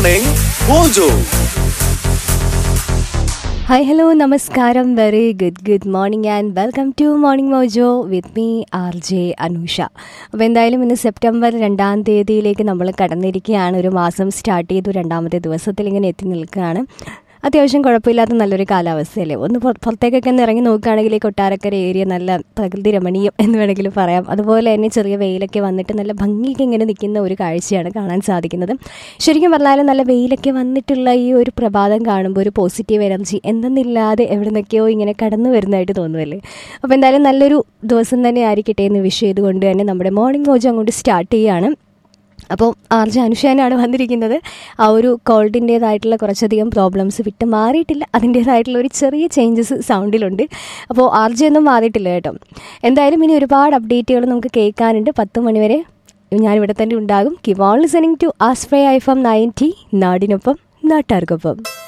Morning Mojo. Hi hello നമസ്കാരം very good good morning and welcome to morning Mojo with me R J Anusha അപ്പോൾ എന്തായാലും ഇന്ന് September രണ്ടാം തീയതിയിലേക്ക് നമ്മൾ കടന്നിരിക്കുകയാണ് ഒരു മാസം സ്റ്റാർട്ട് ചെയ്തു രണ്ടാമത്തെ ദിവസത്തിൽ ഇങ്ങനെ എത്തി നിൽക്കുകയാണ് അത്യാവശ്യം കുഴപ്പമില്ലാത്ത നല്ലൊരു കാലാവസ്ഥയല്ലേ ഒന്ന് പുറ- പുറത്തേക്കൊക്കെ ഒന്ന് ഇറങ്ങി നോക്കുകയാണെങ്കിൽ ഈ കൊട്ടാരക്കര ഏരിയ നല്ല പ്രകൃതി രമണീയം എന്ന് വേണമെങ്കിൽ പറയാം അതുപോലെ തന്നെ ചെറിയ വെയിലൊക്കെ വന്നിട്ട് നല്ല ഭംഗിക്ക് ഇങ്ങനെ നിൽക്കുന്ന ഒരു കാഴ്ചയാണ് കാണാൻ സാധിക്കുന്നത് ശരിക്കും പറഞ്ഞാൽ നല്ല വെയിലൊക്കെ വന്നിട്ടുള്ള ഈ ഒരു പ്രഭാതം കാണുമ്പോൾ ഒരു പോസിറ്റീവ് എനർജി എന്തെന്നില്ലാതെ എവിടെ നിന്നൊക്കെയോ ഇങ്ങനെ കടന്നു വരുന്നതായിട്ട് തോന്നുമല്ലേ അപ്പോൾ എന്തായാലും നല്ലൊരു ദിവസം തന്നെ ആയിരിക്കട്ടെ എന്ന് വിഷ് ചെയ്തുകൊണ്ട് തന്നെ നമ്മുടെ മോർണിംഗ് മോജ് അങ്ങോട്ട് സ്റ്റാർട്ട് ചെയ്യുകയാണ് അപ്പോൾ ആർ ജെ അനുഷാനാണ് വന്നിരിക്കുന്നത് ആ ഒരു കോൾഡിൻ്റേതായിട്ടുള്ള കുറച്ചധികം പ്രോബ്ലംസ് വിട്ട് മാറിയിട്ടില്ല അതിൻ്റേതായിട്ടുള്ള ഒരു ചെറിയ ചേഞ്ചസ് സൗണ്ടിലുണ്ട് അപ്പോൾ ആർ ജെ ഒന്നും മാറിയിട്ടില്ല കേട്ടോ എന്തായാലും ഇനി ഒരുപാട് അപ്ഡേറ്റുകൾ നമുക്ക് കേൾക്കാനുണ്ട് പത്ത് മണിവരെ ഞാനിവിടെ തന്നെ ഉണ്ടാകും കിവ് ഓൺ ലിസണിങ് ടു ആസ്പ്രേ ഐ ഫ്രം നയൻറ്റി നാടിനൊപ്പം നാട്ടാർക്കൊപ്പം